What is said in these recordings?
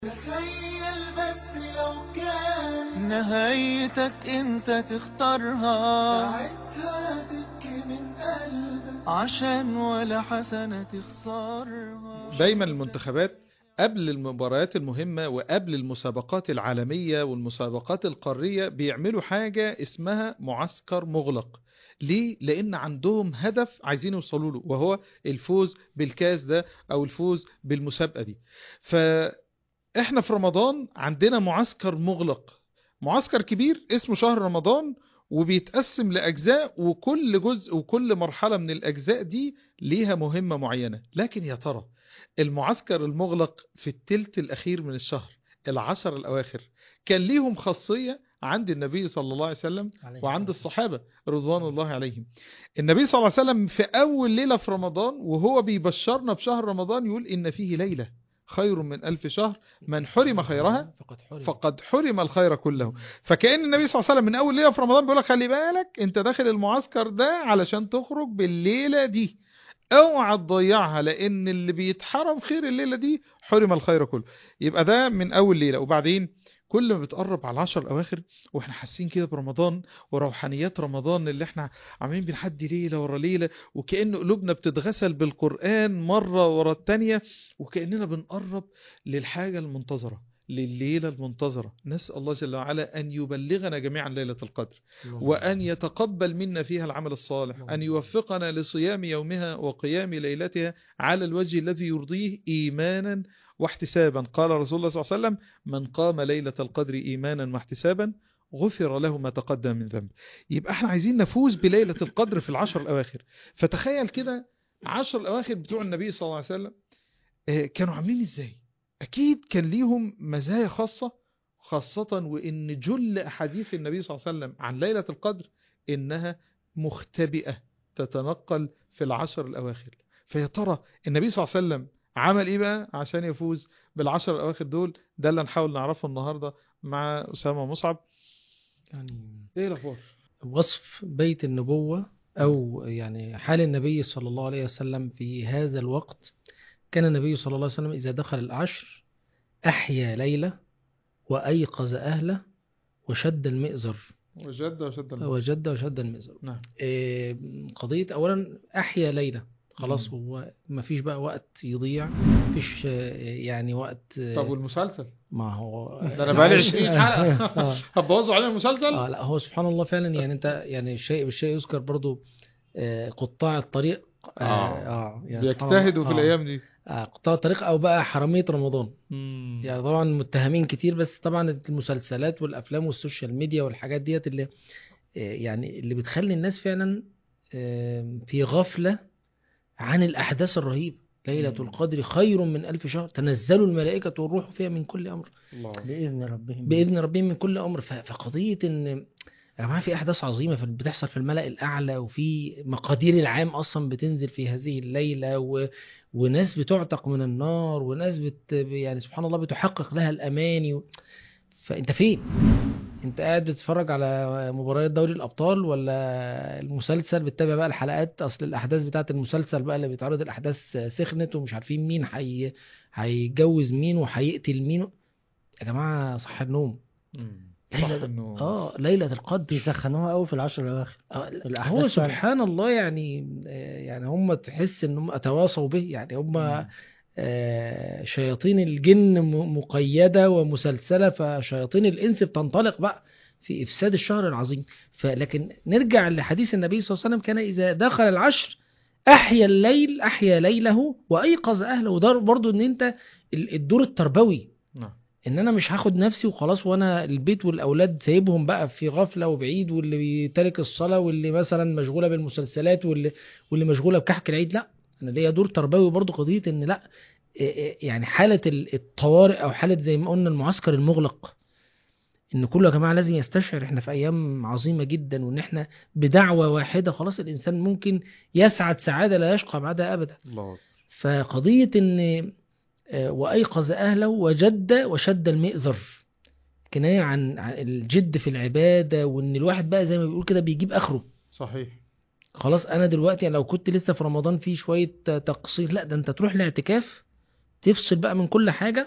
تخيل بس لو كان نهايتك انت تختارها ساعتها تبكي من قلبك عشان ولا حسنة تخسرها دايما المنتخبات قبل المباريات المهمة وقبل المسابقات العالمية والمسابقات القارية بيعملوا حاجة اسمها معسكر مغلق ليه؟ لأن عندهم هدف عايزين يوصلوا له وهو الفوز بالكاس ده أو الفوز بالمسابقة دي فإحنا في رمضان عندنا معسكر مغلق معسكر كبير اسمه شهر رمضان وبيتقسم لأجزاء وكل جزء وكل مرحلة من الأجزاء دي ليها مهمة معينة لكن يا ترى المعسكر المغلق في التلت الأخير من الشهر العشر الأواخر كان ليهم خاصية عند النبي صلى الله عليه وسلم وعند الصحابة رضوان الله عليهم النبي صلى الله عليه وسلم في أول ليلة في رمضان وهو بيبشرنا بشهر رمضان يقول إن فيه ليلة خير من ألف شهر من حرم خيرها فقد حرم فقد حرم الخير كله فكأن النبي صلى الله عليه وسلم من أول ليلة في رمضان بيقول لك خلي بالك أنت داخل المعسكر ده علشان تخرج بالليلة دي اوعى تضيعها لأن اللي بيتحرم خير الليلة دي حرم الخير كله يبقى ده من أول ليلة وبعدين كل ما بتقرب على العشر الأواخر واحنا حاسين كده برمضان وروحانيات رمضان اللي احنا عاملين بنحدي ليلة ورا ليلة وكأن قلوبنا بتتغسل بالقرآن مرة ورا التانية وكأننا بنقرب للحاجة المنتظرة لليلة المنتظرة نسأل الله جل وعلا أن يبلغنا جميعا ليلة القدر وأن يتقبل منا فيها العمل الصالح أن يوفقنا لصيام يومها وقيام ليلتها على الوجه الذي يرضيه إيمانا واحتسابا قال رسول الله صلى الله عليه وسلم من قام ليلة القدر إيمانا واحتسابا غفر له ما تقدم من ذنب يبقى احنا عايزين نفوز بليلة القدر في العشر الأواخر فتخيل كده عشر الأواخر بتوع النبي صلى الله عليه وسلم آه، كانوا عاملين ازاي أكيد كان ليهم مزايا خاصة خاصة وإن جل أحاديث النبي صلى الله عليه وسلم عن ليلة القدر إنها مختبئة تتنقل في العشر الأواخر فيا ترى النبي صلى الله عليه وسلم عمل إيه بقى عشان يفوز بالعشر الأواخر دول ده اللي نحاول نعرفه النهاردة مع أسامة مصعب يعني إيه الأخبار وصف بيت النبوة أو يعني حال النبي صلى الله عليه وسلم في هذا الوقت كان النبي صلى الله عليه وسلم إذا دخل العشر أحيا ليلة وأيقظ أهله وشد المئزر وجد وشد الماء. وجد وشد المئزر نعم إيه، قضية أولا أحيا ليلة خلاص مم. هو ما فيش بقى وقت يضيع ما فيش يعني وقت طب والمسلسل ما هو ده أنا بقالي عايز- 20 حلقة آه. هتبوظوا علينا المسلسل اه لا هو سبحان الله فعلا يعني انت يعني الشيء بالشيء يذكر برضو آه، قطاع الطريق اه, آه. آه يعني سبحان الله. بيجتهدوا في آه. الأيام دي آه قطاع الطريق او بقى حرامية رمضان مم. يعني طبعا متهمين كتير بس طبعا المسلسلات والافلام والسوشيال ميديا والحاجات ديت اللي آه، يعني اللي بتخلي الناس فعلا آه، في غفلة عن الاحداث الرهيبة ليلة مم. القدر خير من ألف شهر تنزل الملائكة والروح فيها من كل أمر الله بإذن ربهم باذن ربهم من كل امر ف- فقضيه ان يا جماعه في احداث عظيمه في بتحصل في الملا الاعلى وفي مقادير العام اصلا بتنزل في هذه الليله و... وناس بتعتق من النار وناس بت... يعني سبحان الله بتحقق لها الاماني و... فانت فين انت قاعد بتتفرج على مباريات دوري الابطال ولا المسلسل بتتابع بقى الحلقات اصل الاحداث بتاعت المسلسل بقى اللي بيتعرض الاحداث سخنت ومش عارفين مين هي... هيتجوز مين وهيقتل مين يا جماعه صح النوم مم. ليلة- صح إنه اه ليلة القدر بيسخنوها قوي في العشر الأواخر آه، الأحداث هو فعلا. سبحان الله يعني آه، يعني هم تحس ان هم تواصوا به يعني هم مم. آه، شياطين الجن م- مقيدة ومسلسلة فشياطين الإنس بتنطلق بقى في إفساد الشهر العظيم فلكن نرجع لحديث النبي صلى الله عليه وسلم كان إذا دخل العشر أحيا الليل أحيا ليله وأيقظ أهله وده برضو إن أنت ال- الدور التربوي نعم ان انا مش هاخد نفسي وخلاص وانا البيت والاولاد سايبهم بقى في غفله وبعيد واللي بيترك الصلاه واللي مثلا مشغوله بالمسلسلات واللي واللي مشغوله بكحك العيد لا انا ليا دور تربوي برضو قضيه ان لا إيه إيه يعني حاله ال- الطوارئ او حاله زي ما قلنا المعسكر المغلق ان كله يا جماعه لازم يستشعر احنا في ايام عظيمه جدا وان احنا بدعوه واحده خلاص الانسان ممكن يسعد سعاده لا يشقى بعدها ابدا الله فقضية ان آه، وأيقظ أهله وجد وشد المئزر كناية عن عن الجد في العبادة وإن الواحد بقى زي ما بيقول كده بيجيب آخره صحيح خلاص أنا دلوقتي لو كنت لسه في رمضان في شوية تقصير لا ده أنت تروح لاعتكاف تفصل بقى من كل حاجة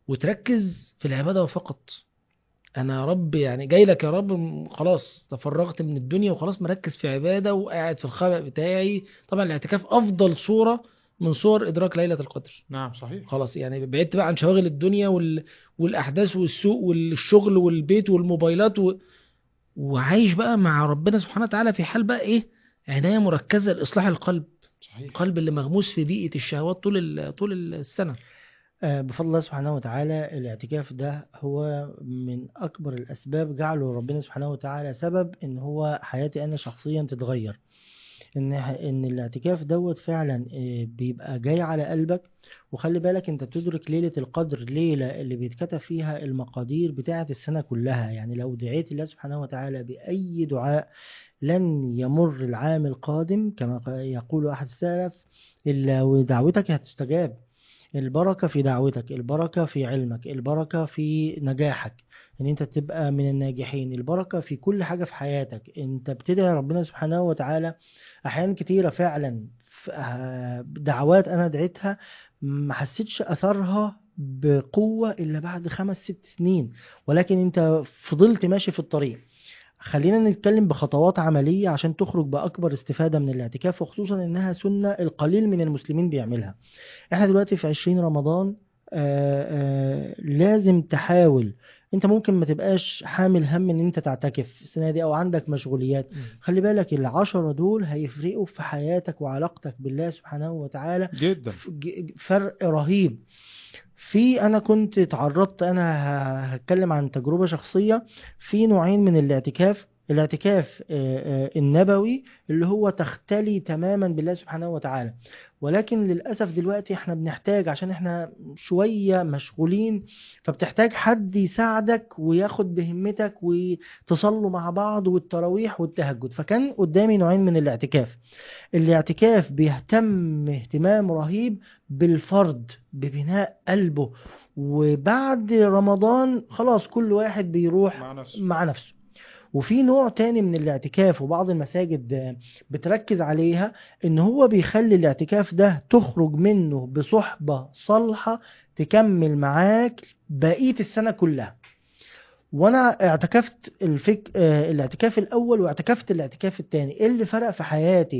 وتركز في العبادة فقط انا يا رب يعني جاي لك يا رب م- خلاص تفرغت من الدنيا وخلاص مركز في عبادة وقاعد في الخبأ بتاعي طبعا الاعتكاف افضل صورة من صور ادراك ليلة القدر نعم صحيح خلاص يعني بعدت بقى عن شواغل الدنيا وال... والاحداث والسوق والشغل والبيت والموبايلات و... وعايش بقى مع ربنا سبحانه وتعالى في حال بقى ايه عناية مركزة لاصلاح القلب صحيح القلب اللي مغموس في بيئة الشهوات طول ال... طول السنة آه، بفضل الله سبحانه وتعالى الاعتكاف ده هو من أكبر الأسباب جعله ربنا سبحانه وتعالى سبب إن هو حياتي أنا شخصيا تتغير إن إن الاعتكاف دوت فعلا آه، بيبقى جاي على قلبك وخلي بالك أنت بتدرك ليلة القدر ليلة اللي بيتكتب فيها المقادير بتاعة السنة كلها يعني لو دعيت الله سبحانه وتعالى بأي دعاء لن يمر العام القادم كما يقول أحد السلف إلا ودعوتك هتستجاب البركة في دعوتك البركة في علمك البركة في نجاحك ان انت تبقى من الناجحين البركة في كل حاجة في حياتك انت بتدعي ربنا سبحانه وتعالى احيان كتيرة فعلا ف- آه، دعوات انا دعيتها ما حسيتش اثرها بقوة الا بعد خمس ست سنين ولكن انت فضلت ماشي في الطريق خلينا نتكلم بخطوات عملية عشان تخرج بأكبر استفادة من الاعتكاف وخصوصا إنها سنة القليل من المسلمين بيعملها احنا دلوقتي في 20 رمضان آآ آآ لازم تحاول انت ممكن ما تبقاش حامل هم ان انت تعتكف السنة دي او عندك مشغوليات خلي بالك العشرة دول هيفرقوا في حياتك وعلاقتك بالله سبحانه وتعالى جدا ج- فرق رهيب في انا كنت اتعرضت انا ه- هتكلم عن تجربة شخصية في نوعين من الاعتكاف الاعتكاف آه، آه، النبوي اللي هو تختلي تماما بالله سبحانه وتعالى ولكن للأسف دلوقتي احنا بنحتاج عشان احنا شوية مشغولين فبتحتاج حد يساعدك وياخد بهمتك وتصلوا مع بعض والتراويح والتهجد فكان قدامي نوعين من الاعتكاف الاعتكاف بيهتم اهتمام رهيب بالفرد ببناء قلبه وبعد رمضان خلاص كل واحد بيروح مع نفسه مع نفسه وفي نوع تاني من الاعتكاف وبعض المساجد آه، بتركز عليها ان هو بيخلي الاعتكاف ده تخرج منه بصحبة صالحة تكمل معاك بقية السنة كلها وانا اعتكفت الفك... آه، الاعتكاف الاول واعتكفت الاعتكاف الثاني ايه اللي فرق في حياتي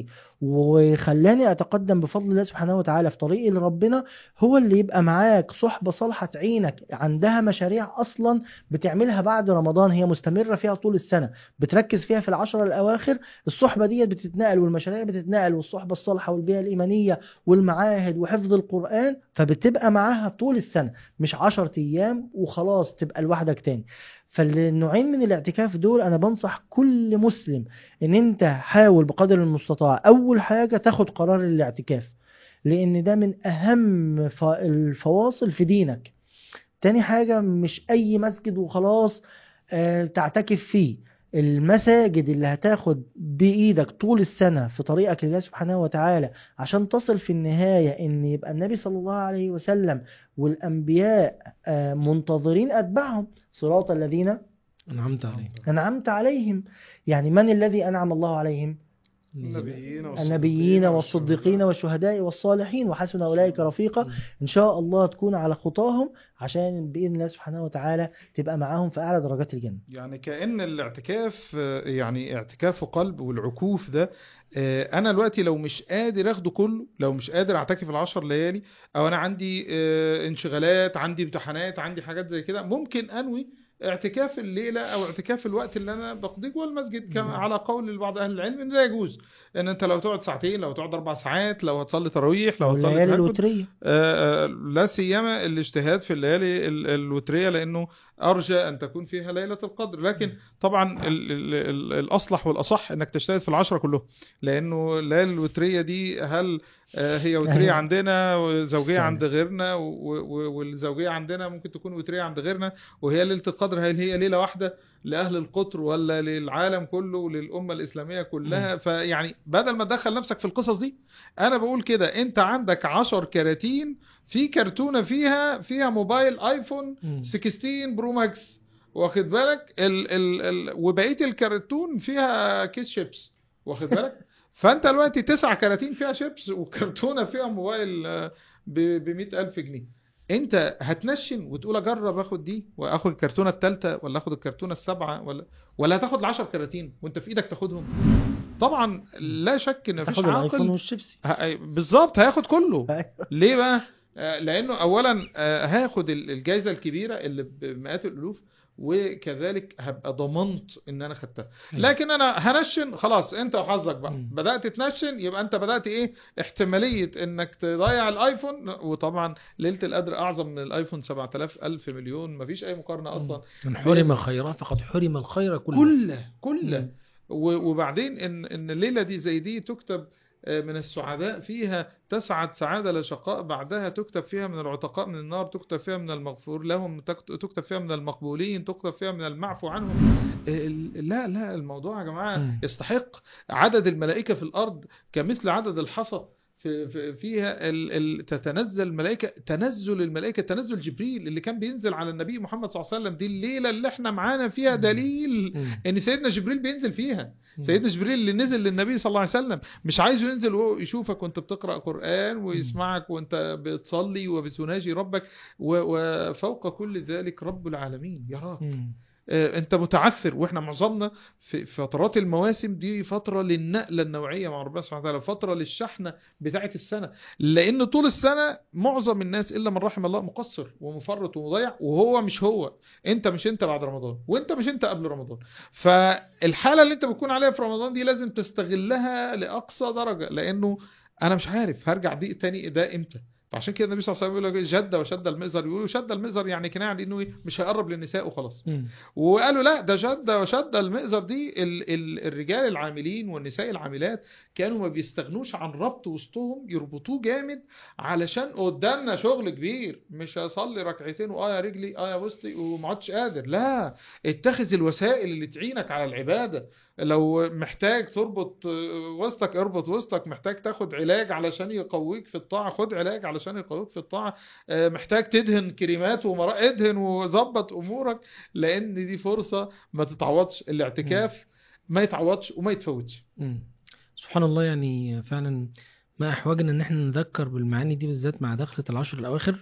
وخلاني اتقدم بفضل الله سبحانه وتعالى في طريقي لربنا هو اللي يبقى معاك صحبة صالحة تعينك عندها مشاريع اصلا بتعملها بعد رمضان هي مستمرة فيها طول السنة بتركز فيها في العشرة الاواخر الصحبة دي بتتنقل والمشاريع بتتنقل والصحبة الصالحة والبيئة الايمانية والمعاهد وحفظ القرآن فبتبقى معاها طول السنة مش عشرة ايام وخلاص تبقى لوحدك تاني فالنوعين من الاعتكاف دول انا بنصح كل مسلم ان انت حاول بقدر المستطاع اول حاجة تاخد قرار الاعتكاف لان ده من اهم ف- الفواصل في دينك تاني حاجة مش اي مسجد وخلاص آه، تعتكف فيه المساجد اللي هتاخد بإيدك طول السنة في طريقك لله سبحانه وتعالى عشان تصل في النهاية ان يبقى النبي صلى الله عليه وسلم والأنبياء آه، منتظرين أتباعهم صراط الذين أنعمت عليه أنعمت عليهم يعني من الذي أنعم الله عليهم النبيين النبيين والصديقين والشهداء والصالحين وحسن أولئك رفيقا إن شاء الله تكون على خطاهم عشان بإذن الله سبحانه وتعالى تبقى معاهم في أعلى درجات الجنة يعني كأن الاعتكاف آه، يعني اعتكاف قلب والعكوف ده آه، انا دلوقتي لو مش قادر اخده كله لو مش قادر اعتكف العشر ليالي او انا عندي آه، انشغالات عندي امتحانات عندي حاجات زي كده ممكن انوي اعتكاف الليله او اعتكاف الوقت اللي انا بقضيه جوه المسجد كما على قول لبعض اهل العلم ان ده يجوز ان انت لو تقعد ساعتين لو تقعد اربع ساعات لو هتصلي تراويح لو هتصلي والليالي تهجد الوترية آه، آه، لا سيما الاجتهاد في الليالي ال- الوتريه لانه ارجى ان تكون فيها ليله القدر لكن طبعا ال ال ال الاصلح والاصح انك تجتهد في العشره كلهم لانه الليالي الوتريه دي هل آه، هي وتريه أيوة. عندنا وزوجيه فعلا. عند غيرنا و- و- والزوجيه عندنا ممكن تكون وتريه عند غيرنا وهي ليله القدر هل هي ليله واحده لاهل القطر ولا للعالم كله وللامه الاسلاميه كلها فيعني بدل ما تدخل نفسك في القصص دي انا بقول كده انت عندك 10 كراتين في كرتونه فيها فيها موبايل ايفون 16 برو ماكس واخد بالك ال ال ال وبقيه الكرتون فيها كيس شيبس واخد بالك فانت دلوقتي تسع كراتين فيها شيبس وكرتونه فيها موبايل ب 100000 جنيه انت هتنشن وتقول اجرب اخد دي واخد الكرتونه الثالثه ولا اخد الكرتونه السابعه ولا ولا هتاخد ال10 كراتين وانت في ايدك تاخدهم طبعا لا شك ان مفيش تاخد الايفون عاقل والشيبسي ه- بالظبط هياخد كله أيوة. ليه بقى آه، لانه اولا آه، هاخد ال- الجائزه الكبيره اللي بمئات الالوف وكذلك هبقى ضمنت ان انا خدتها أيوة. لكن انا هنشن خلاص انت وحظك بقى مم. بدات تنشن يبقى انت بدات ايه احتماليه انك تضيع الايفون وطبعا ليله القدر اعظم من الايفون 7000 الف مليون مفيش اي مقارنه اصلا من حرم خيرا فقد حرم الخير كله كله كله مم. و- وبعدين ان ان الليله دي زي دي تكتب آه، من السعداء فيها تسعد سعادة لا شقاء بعدها تكتب فيها من العتقاء من النار تكتب فيها من المغفور لهم تكت- تكتب فيها من المقبولين تكتب فيها من المعفو عنهم آه، ال- لا لا الموضوع يا جماعة مم. يستحق عدد الملائكة في الأرض كمثل عدد الحصى في في- فيها ال ال تتنزل الملائكة تنزل الملائكة تنزل جبريل اللي كان بينزل على النبي محمد صلى الله عليه وسلم دي الليلة اللي احنا معانا فيها مم. دليل مم. ان سيدنا جبريل بينزل فيها مم. سيدنا جبريل اللي نزل للنبي صلى الله عليه وسلم مش عايزه ينزل وهو يشوفك وانت بتقرأ قرآن ويسمعك وانت بتصلي وبتناجي ربك و- وفوق كل ذلك رب العالمين يراك مم. آه، انت متعثر واحنا معظمنا في في فترات المواسم دي فتره للنقله النوعيه مع ربنا سبحانه وتعالى فتره للشحنه بتاعه السنه لان طول السنه معظم الناس الا من رحم الله مقصر ومفرط ومضيع وهو مش هو انت مش انت بعد رمضان وانت مش انت قبل رمضان فالحاله اللي انت بتكون عليها في رمضان دي لازم تستغلها لاقصى درجه لانه انا مش عارف هرجع دي تاني ده امتى فعشان كده النبي صلى الله عليه وسلم يقول لك جد وشد المئزر يقولوا شد المئزر يعني كنايه على انه إيه؟ مش هيقرب للنساء وخلاص مم. وقالوا لا ده شد وشد المئزر دي ال ال الرجال العاملين والنساء العاملات كانوا ما بيستغنوش عن ربط وسطهم يربطوه جامد علشان قدامنا شغل كبير مش هصلي ركعتين واه يا رجلي اه يا وسطي وما عدتش قادر لا اتخذ الوسائل اللي تعينك على العباده لو محتاج تربط آه، وسطك اربط وسطك محتاج تاخد علاج علشان يقويك في الطاعه خد علاج علشان يقويك في الطاعه آه، محتاج تدهن كريمات ومراء ادهن وظبط امورك لان دي فرصه ما تتعوضش الاعتكاف ما يتعوضش وما يتفوتش مم. سبحان الله يعني فعلا ما احوجنا ان احنا نذكر بالمعاني دي بالذات مع دخلة العشر الاواخر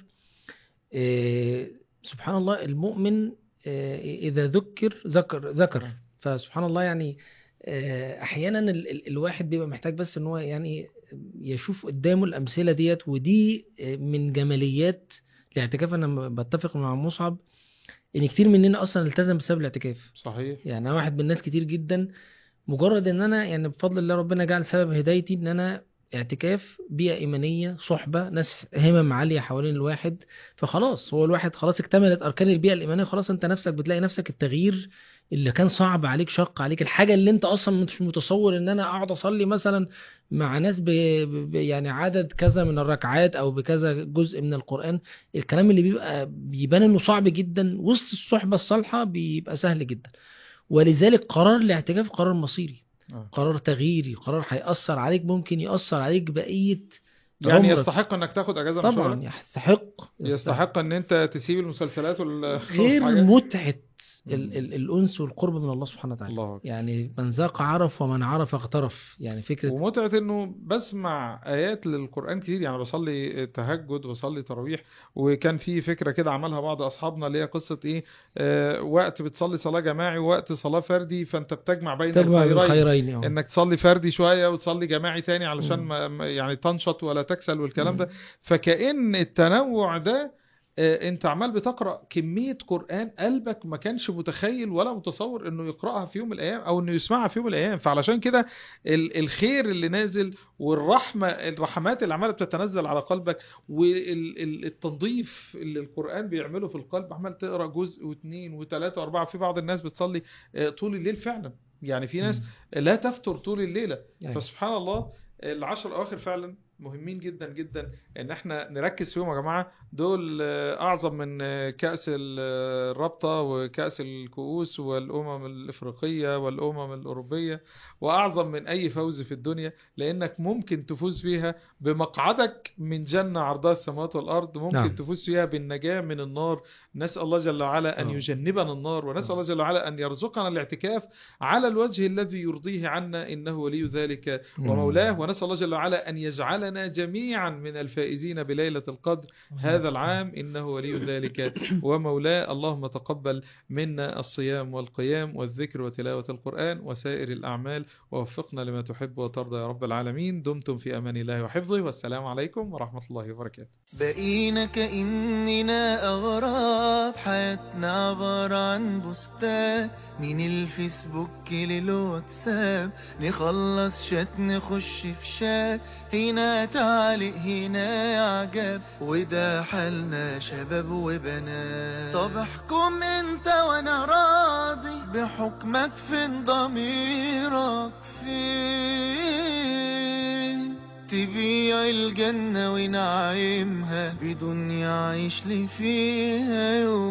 إيه سبحان الله المؤمن إيه اذا ذكر ذكر ذكر فسبحان الله يعني آه، احيانا ال- ال- الواحد بيبقى محتاج بس ان هو يعني يشوف قدامه الامثله ديت ودي آه، من جماليات الاعتكاف انا بتفق مع مصعب ان كتير مننا اصلا التزم بسبب الاعتكاف صحيح يعني انا واحد من الناس كتير جدا مجرد ان انا يعني بفضل الله ربنا جعل سبب هدايتي ان انا اعتكاف بيئة إيمانية صحبة ناس همم عالية حوالين الواحد فخلاص هو الواحد خلاص اكتملت أركان البيئة الإيمانية خلاص أنت نفسك بتلاقي نفسك التغيير اللي كان صعب عليك شق عليك الحاجة اللي أنت أصلا مش متصور إن أنا أقعد أصلي مثلا مع ناس ب... ب... يعني عدد كذا من الركعات أو بكذا جزء من القرآن الكلام اللي بيبقى بيبان إنه صعب جدا وسط الصحبة الصالحة بيبقى سهل جدا ولذلك قرار الاعتكاف قرار مصيري آه. قرار تغييري قرار هيأثر عليك ممكن يأثر عليك بقية يعني عمرك. يستحق انك تاخد اجازه من طبعا شغلك يستحق يستحق ان انت تسيب المسلسلات وال غير والحاجات. متعة مم. ال ال الأنس والقرب من الله سبحانه وتعالى الله أكبر. يعني من ذاق عرف ومن عرف اغترف يعني فكرة ومتعة انه بسمع ايات للقرآن كتير يعني بصلي تهجد وبصلي تراويح وكان في فكرة كده عملها بعض اصحابنا اللي هي قصة ايه آه وقت بتصلي صلاة جماعي ووقت صلاة فردي فانت بتجمع بين تجمع الخيرين الخيرين أهو. انك تصلي فردي شوية وتصلي جماعي تاني علشان مم. ما ما- يعني تنشط ولا تكسل والكلام مم. ده فكأن التنوع ده آه، انت عمال بتقرا كميه قران قلبك ما كانش متخيل ولا متصور انه يقراها في يوم من الايام او انه يسمعها في يوم من الايام فعلشان كده ال- الخير اللي نازل والرحمه الرحمات اللي عماله بتتنزل على قلبك والتنظيف اللي القران بيعمله في القلب عمال تقرا جزء واثنين وثلاثه واربعه في بعض الناس بتصلي آه، طول الليل فعلا يعني في ناس لا تفتر طول الليله أيوة. فسبحان الله العشر الاواخر فعلا مهمين جدا جدا ان احنا نركز فيهم يا جماعه دول آه، اعظم من آه، كاس ال- آه، الرابطه وكاس الكؤوس والامم الافريقيه والامم الاوروبيه واعظم من اي فوز في الدنيا لانك ممكن تفوز فيها بمقعدك من جنه عرضها السماوات والارض ممكن نعم. نعم. تفوز فيها بالنجاه من النار نسال الله جل وعلا ان آه. يجنبنا النار ونسال آه. الله جل وعلا ان يرزقنا الاعتكاف على الوجه الذي يرضيه عنا انه ولي ذلك مم. ومولاه ونسال الله جل وعلا ان يجعلنا يجعلنا جميعا من الفائزين بليلة القدر هذا العام إنه ولي ذلك ومولاه اللهم تقبل منا الصيام والقيام والذكر وتلاوة القرآن وسائر الأعمال ووفقنا لما تحب وترضى يا رب العالمين دمتم في أمان الله وحفظه والسلام عليكم ورحمة الله وبركاته بقينا كأننا أغراب حياتنا عبارة عن بوستات من الفيسبوك للواتساب نخلص شات نخش في شات هنا تعليق هنا إعجاب وده حالنا شباب وبنات طب احكم انت وانا راضي بحكمك فين ضميرك فين تبيع الجنة ونعيمها بدون يعيش لي فيها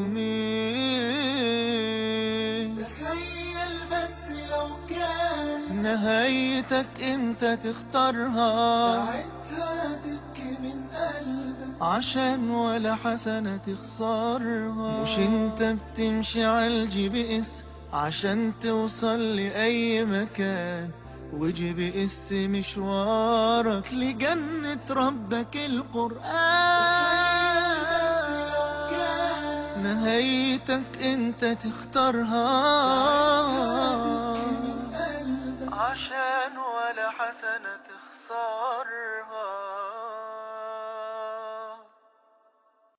يومين تخيل بس لو كان نهايتك انت تختارها ساعتها تبكي من قلبك عشان ولا حسنة تخسرها مش انت بتمشي على الجي بي اس عشان توصل لأي مكان وجي بي اس مشوارك لجنة ربك القرآن نهايتك انت تختارها تبكي من قلبك عشان ولا حسنة تخسرها